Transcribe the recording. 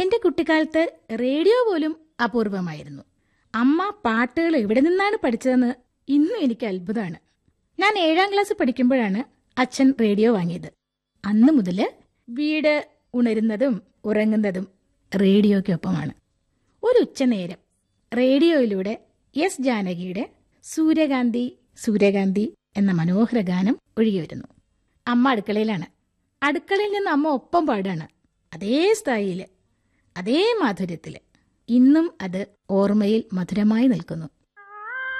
എന്റെ കുട്ടിക്കാലത്ത് റേഡിയോ പോലും അപൂർവമായിരുന്നു അമ്മ പാട്ടുകൾ എവിടെ നിന്നാണ് പഠിച്ചതെന്ന് ഇന്നും എനിക്ക് അത്ഭുതമാണ് ഞാൻ ഏഴാം ക്ലാസ് പഠിക്കുമ്പോഴാണ് അച്ഛൻ റേഡിയോ വാങ്ങിയത് അന്ന് മുതല് വീട് ഉണരുന്നതും ഉറങ്ങുന്നതും റേഡിയോയ്ക്കൊപ്പമാണ് ഒരു ഉച്ചനേരം റേഡിയോയിലൂടെ എസ് ജാനകിയുടെ സൂര്യകാന്തി സൂര്യകാന്തി എന്ന മനോഹര ഗാനം ഒഴുകി വരുന്നു അമ്മ അടുക്കളയിലാണ് അടുക്കളയിൽ നിന്ന് അമ്മ ഒപ്പം പാടാണ് അതേ സ്ഥായില് അതേ മാധുര്യത്തില് ഇന്നും അത് ഓർമ്മയിൽ മധുരമായി നിൽക്കുന്നു